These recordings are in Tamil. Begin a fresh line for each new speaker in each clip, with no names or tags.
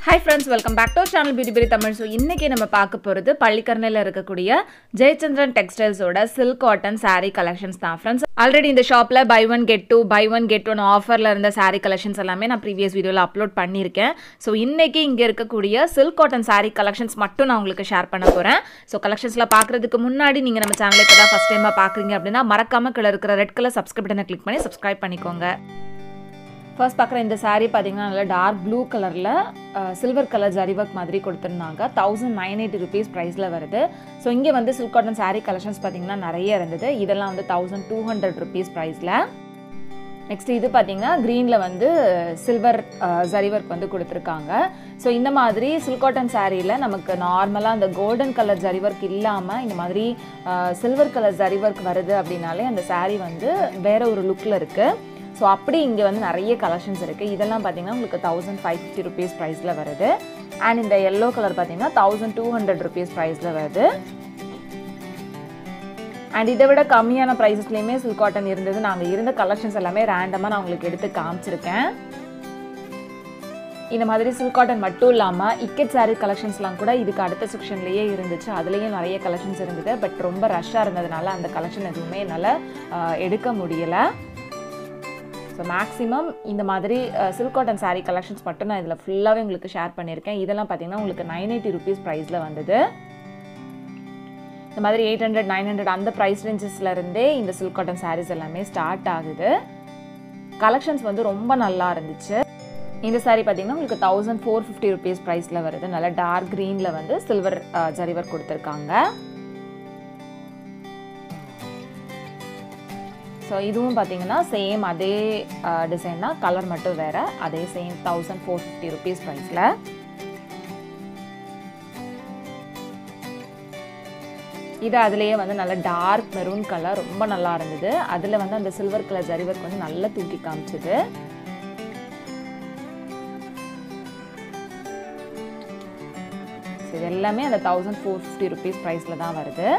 hi friends welcome back to channel beauty பிரி தமிழ் ஸோ இன்றைக்கி நம்ம பார்க்க போகிறது பள்ளிக்கரணையில் இருக்கக்கூடிய ஜெயச்சந்திரன் டெக்ஸ்டைல்ஸோட சில்க் காட்டன் saree கலெக்ஷன்ஸ் தான் ஃப்ரெண்ட்ஸ் ஆல்ரெடி இந்த ஷாப்பில் buy one get two buy one get one ஆஃபரில் இருந்த saree கலெக்ஷன்ஸ் எல்லாமே நான் ப்ரீவியஸ் வீடியோவில் அப்லோட் பண்ணியிருக்கேன் ஸோ இன்றைக்கி இங்கே இருக்கக்கூடிய சில்க் காட்டன் saree கலெக்ஷன்ஸ் மட்டும் நான் உங்களுக்கு ஷேர் பண்ண போகிறேன் ஸோ கலெக்ஷன்ஸில் பார்க்குறதுக்கு முன்னாடி நீங்கள் நம்ம சேனலை இப்போ தான் ஃபஸ்ட் டைமாக பார்க்குறீங்க அப்படின்னா மறக்காம கீழே இருக்கிற ரெட் கலர் சப்ஸ்கிரைப் பட்டனை கிளிக் பண்ணி சப்ஸ்கிரைப் பண்ணிக்கோங்க ஃபர்ஸ்ட் பார்க்குற இந்த saree பார்த்தீங்கன்னா நல்லா டார்க் ப்ளூ கலரில் சில்வர் கலர் ஜரி ஒர்க் மாதிரி கொடுத்துருந்தாங்க தௌசண்ட் நைன் எயிட்டி ருபீஸ் ப்ரைஸில் வருது ஸோ இங்கே வந்து சில்க் காட்டன் saree கலெக்ஷன்ஸ் பார்த்தீங்கன்னா நிறைய இருந்தது இதெல்லாம் வந்து தௌசண்ட் டூ ஹண்ட்ரட் ருபீஸ் ப்ரைஸில் நெக்ஸ்ட் இது பார்த்தீங்கன்னா க்ரீனில் வந்து சில்வர் ஜரி ஒர்க் வந்து கொடுத்துருக்காங்க ஸோ இந்த மாதிரி சில்க் காட்டன் சாரியில் நமக்கு நார்மலாக அந்த கோல்டன் கலர் ஜரி ஒர்க் இல்லாமல் இந்த மாதிரி சில்வர் கலர் ஜரி ஒர்க் வருது அப்படின்னாலே அந்த saree வந்து வேற ஒரு லுக்கில் இருக்குது ஸோ அப்படி இங்கே வந்து நிறைய கலெக்ஷன்ஸ் இருக்குது இதெல்லாம் பார்த்தீங்கன்னா உங்களுக்கு தௌசண்ட் ஃபைவ் ஃபிஃப்டி ருபீஸ் ப்ரைஸில் வருது அண்ட் இந்த எல்லோ கலர் பார்த்தீங்கன்னா தௌசண்ட் டூ ஹண்ட்ரட் ருபீஸ் ப்ரைஸில் வருது அண்ட் இதை விட கம்மியான ப்ரைஸஸ்லேயுமே சில்க் காட்டன் இருந்தது நாங்கள் இருந்த கலெக்ஷன்ஸ் எல்லாமே ரேண்டமாக நான் உங்களுக்கு எடுத்து காமிச்சிருக்கேன் இந்த மாதிரி சில்க் காட்டன் மட்டும் இல்லாமல் இக்கெட் சாரீ கலெக்ஷன்ஸ்லாம் கூட இதுக்கு அடுத்த செக்ஷன்லேயே இருந்துச்சு அதுலேயும் நிறைய கலெக்ஷன்ஸ் இருந்தது பட் ரொம்ப ரஷ்ஷாக இருந்ததுனால அந்த கலெக்ஷன் எதுவுமே என்னால் எடுக்க முடியலை ஸோ மேக்ஸிமம் இந்த மாதிரி சில்க் காட்டன் saree கலெக்ஷன்ஸ் மட்டும் நான் இதில் ஃபுல்லாகவே உங்களுக்கு ஷேர் பண்ணியிருக்கேன் இதெல்லாம் பார்த்தீங்கன்னா உங்களுக்கு நைன் எயிட்டி ருபீஸ் ப்ரைஸில் வந்தது இந்த மாதிரி எயிட் ஹண்ட்ரட் நைன் ஹண்ட்ரட் அந்த ப்ரைஸ் ரேஞ்சஸ்லேருந்தே இந்த சில்க் காட்டன் sarees எல்லாமே ஸ்டார்ட் ஆகுது கலெக்ஷன்ஸ் வந்து ரொம்ப நல்லா இருந்துச்சு இந்த saree பார்த்தீங்கன்னா உங்களுக்கு தௌசண்ட் ஃபோர் ஃபிஃப்டி ருபீஸ் ப்ரைஸில் வருது நல்லா டார்க் க்ரீனில் வந்து சில்வர் ஜரிவர் கொடுத்துருக்காங்க ஸோ இதுவும் பார்த்தீங்கன்னா சேம் அதே டிசைன் தான் கலர் மட்டும் வேறு அதே same thousand four fifty rupees ப்ரைஸில் இது அதுலேயே வந்து நல்ல டார்க் மெரூன் கலர் ரொம்ப நல்லா இருந்தது அதில் வந்து அந்த சில்வர் கலர் ஜரி ஒர்க் வந்து நல்லா தூக்கி காமிச்சது இது எல்லாமே அந்த தௌசண்ட் ஃபோர் ஃபிஃப்டி ருபீஸ் ப்ரைஸில் தான் வருது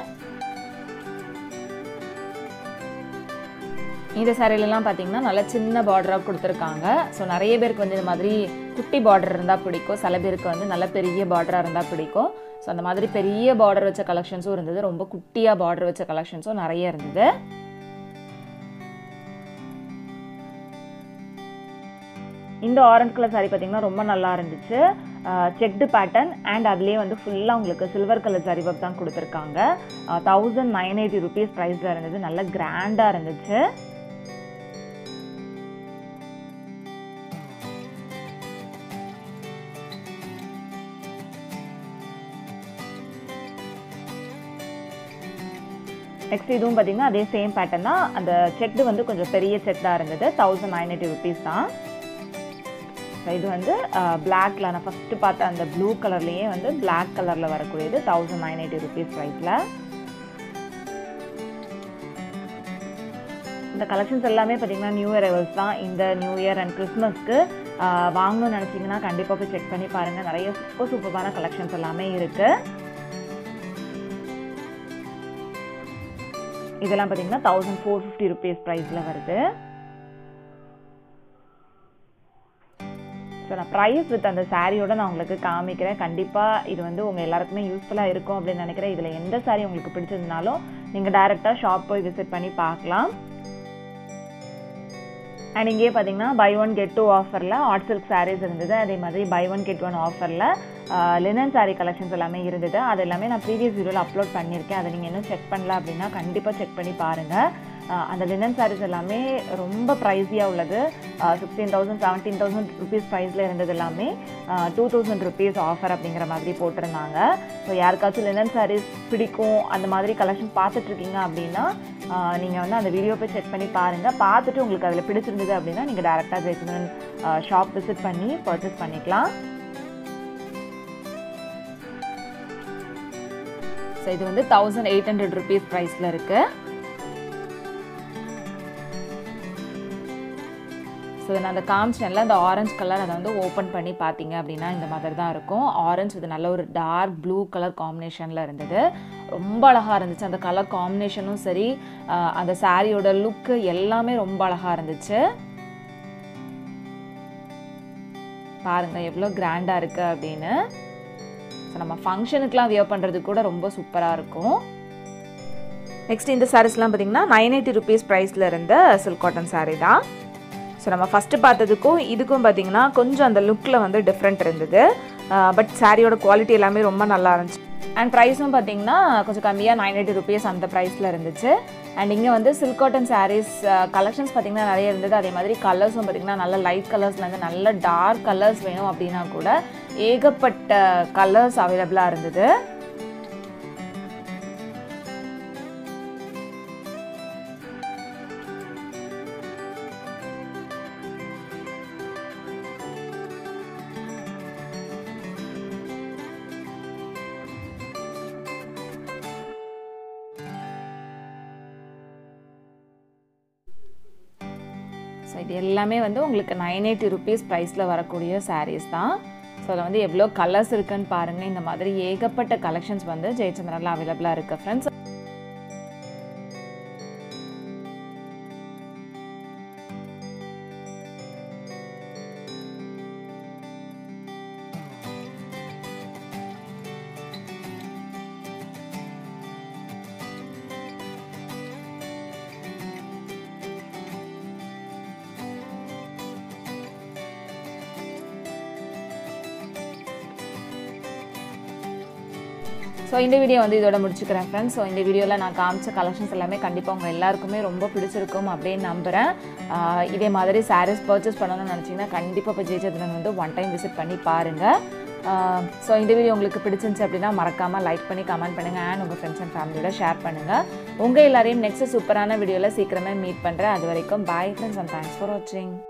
இந்த சாரிலலாம் பார்த்தீங்கன்னா நல்லா சின்ன பார்டராக கொடுத்துருக்காங்க ஸோ நிறைய பேருக்கு வந்து இந்த மாதிரி குட்டி பார்டர் இருந்தால் பிடிக்கும் சில பேருக்கு வந்து நல்ல பெரிய பார்டராக இருந்தால் பிடிக்கும் ஸோ அந்த மாதிரி பெரிய பார்டர் வச்ச கலெக்ஷன்ஸும் இருந்தது ரொம்ப குட்டியாக பார்டர் வச்ச கலெக்ஷன்ஸும் நிறைய இருந்தது இந்த ஆரஞ்ச் கலர் சாரி பார்த்தீங்கன்னா ரொம்ப நல்லா இருந்துச்சு செக்டு பேட்டர்ன் அண்ட் அதுலேயே வந்து ஃபுல்லாக உங்களுக்கு சில்வர் கலர் சாரி ஒர்க் தான் கொடுத்துருக்காங்க தௌசண்ட் நைன் எயிட்டி ருபீஸ் ப்ரைஸில் இருந்தது நல்லா கிராண்டாக இருந்துச்சு நெக்ஸ்ட் இதுவும் பார்த்தீங்கன்னா அதே சேம் பேட்டர்ன் தான் அந்த செக்டு வந்து கொஞ்சம் பெரிய செக்டாக இருந்தது தௌசண்ட் நைன் எயிட்டி ருபீஸ் தான் ஸோ இது வந்து பிளாக்ல நான் ஃபஸ்ட்டு பார்த்த அந்த ப்ளூ கலர்லேயே வந்து பிளாக் கலரில் வரக்கூடியது தௌசண்ட் நைன் எயிட்டி ருபீஸ் ப்ரைஸில் இந்த கலெக்ஷன்ஸ் எல்லாமே பார்த்தீங்கன்னா நியூ இயர் எவல்ஸ் தான் இந்த நியூ இயர் அண்ட் கிறிஸ்மஸ்க்கு வாங்கணும்னு நினச்சிங்கன்னா கண்டிப்பாக போய் செக் பண்ணி பாருங்கள் நிறைய சூப்பர் சூப்பரான கலெக்ஷன்ஸ் எல்லாமே இருக்குது இதெல்லாம் பார்த்தீங்கன்னா தௌசண்ட் ஃபோர் ஃபிஃப்டி ருபீஸ் ப்ரைஸில் வருது ஸோ நான் ப்ரைஸ் வித் அந்த சாரியோட நான் உங்களுக்கு காமிக்கிறேன் கண்டிப்பாக இது வந்து உங்கள் எல்லாருக்குமே யூஸ்ஃபுல்லாக இருக்கும் அப்படின்னு நினைக்கிறேன் இதில் எந்த சாரி உங்களுக்கு பிடிச்சிருந்தாலும் நீங்கள் டைரெக்டாக ஷாப் போய் விசிட் பண்ணி பார்க்கலாம் அண்ட் இங்கேயே பார்த்தீங்கன்னா பை ஒன் கெட் டூ ஆஃபரில் ஆட் சில்க் சாரீஸ் இருந்தது அதே மாதிரி பை ஒன் கெட் ஒன் ஆஃபரில் லினன் சாரீ கலெக்ஷன்ஸ் எல்லாமே இருந்தது அது எல்லாமே நான் ப்ரீவியஸ் வீடியோவில் அப்லோட் பண்ணியிருக்கேன் அதை நீங்கள் இன்னும் செக் பண்ணல அப்படின்னா கண்டிப்பாக செக் பண்ணி பாருங்கள் அந்த லினன் சாரீஸ் எல்லாமே ரொம்ப ப்ரைஸியாக உள்ளது sixteen thousand seventeen thousand rupees ப்ரைஸில் இருந்தது எல்லாமே டூ தௌசண்ட் ருபீஸ் ஆஃபர் அப்படிங்கிற மாதிரி போட்டிருந்தாங்க ஸோ யாருக்காச்சும் லினன் சாரீஸ் பிடிக்கும் அந்த மாதிரி கலெக்ஷன் பார்த்துட்ருக்கீங்க அப்படின்னா நீங்கள் வந்து அந்த வீடியோ போய் செக் பண்ணி பாருங்கள் பார்த்துட்டு உங்களுக்கு அதில் பிடிச்சிருந்தது அப்படின்னா நீங்கள் டேரெக்டாக ஜெயச்சந்திரன் ஷாப் விசிட் பண்ணி பர்ச்சேஸ் பண்ணிக்கலாம் ஸோ இது வந்து தௌசண்ட் எயிட் ஹண்ட்ரட் ருபீஸ் ப்ரைஸில் இருக்குது ஸோ நான் அந்த காமிச்சேன்ல அந்த ஆரஞ்சு கலர் அதை வந்து ஓப்பன் பண்ணி பார்த்தீங்க அப்படின்னா இந்த மாதிரி தான் இருக்கும் ஆரஞ்சு இது நல்ல ஒரு டார்க் ப்ளூ கலர் காம்பினேஷனில் இருந்தது ரொம்ப அழகாக இருந்துச்சு அந்த கலர் காம்பினேஷனும் சரி அந்த சாரியோட லுக்கு எல்லாமே ரொம்ப அழகாக இருந்துச்சு பாருங்கள் எவ்வளோ கிராண்டாக இருக்குது அப்படின்னு ஸோ நம்ம ஃபங்க்ஷனுக்குலாம் வியர் பண்ணுறதுக்கு கூட ரொம்ப சூப்பராக இருக்கும் நெக்ஸ்ட் இந்த சாரீஸ்லாம் பார்த்தீங்கன்னா நைன் எயிட்டி ருபீஸ் ப்ரைஸில் இருந்த சில்க் காட்டன் சாரீ தான் ஸோ நம்ம ஃபஸ்ட்டு பார்த்ததுக்கும் இதுக்கும் பார்த்தீங்கன்னா கொஞ்சம் அந்த லுக்கில் வந்து டிஃப்ரெண்ட் இருந்தது பட் சாரியோட குவாலிட்டி எல்லாமே ரொம்ப நல்லா இருந்துச்சு அண்ட் ப்ரைஸும் பார்த்தீங்கன்னா கொஞ்சம் கம்மியாக நைன் எயிட்டி ருபீஸ் அந்த ப்ரைஸில் இருந்துச்சு அண்ட் இங்கே வந்து சில்க் காட்டன் சாரீஸ் கலெக்ஷன்ஸ் பார்த்தீங்கன்னா நிறைய இருந்தது அதே மாதிரி கலர்ஸும் பார்த்தீங்கன்னா நல்ல லைட் கலர்ஸ்லேருந்து நல்ல டார்க் கலர்ஸ் வேணும் அப்படின்னா கூட ஏகப்பட்ட கலர்ஸ் அவைலபிளாக இருந்தது ஸோ இது எல்லாமே வந்து உங்களுக்கு நைன் எயிட்டி ருபீஸ் ப்ரைஸில் வரக்கூடிய சாரீஸ் தான் ஸோ அதில் வந்து எவ்வளோ கலர்ஸ் இருக்குன்னு பாருங்கள் இந்த மாதிரி ஏகப்பட்ட கலெக்ஷன்ஸ் வந்து ஜெயச்சந்திரனில் அவைலபிளாக இருக்குது ஃப்ரெண்ட்ஸ் ஸோ இந்த வீடியோ வந்து இதோட முடிச்சுக்கிறேன் ஃப்ரெண்ட்ஸ் ஸோ இந்த வீடியோவில் நான் காமிச்ச கலெக்ஷன்ஸ் எல்லாமே கண்டிப்பாக உங்கள் எல்லாருக்குமே ரொம்ப பிடிச்சிருக்கும் அப்படின்னு நம்புகிறேன் ஆஹ் இதே மாதிரி சாரீஸ் பர்ச்சேஸ் பண்ணணும்னு நினச்சிங்கன்னா கண்டிப்பாக இப்போ ஜெயச்சந்திரன் வந்து ஒன் டைம் விசிட் பண்ணி பாருங்கள் ஸோ இந்த வீடியோ உங்களுக்கு பிடிச்சிருந்துச்சு அப்படின்னா மறக்காமல் லைக் பண்ணி கமெண்ட் பண்ணுங்கள் அண்ட் உங்கள் ஃப்ரெண்ட்ஸ் அண்ட் ஃபேமிலியோட ஷேர் பண்ணுங்கள் உங்கள் எல்லாரையும் நெக்ஸ்ட் சூப்பரான வீடியோவில் சீக்கிரமே மீட் பண்ணுறேன் அது வரைக்கும் bye friends and thanks for வாட்சிங்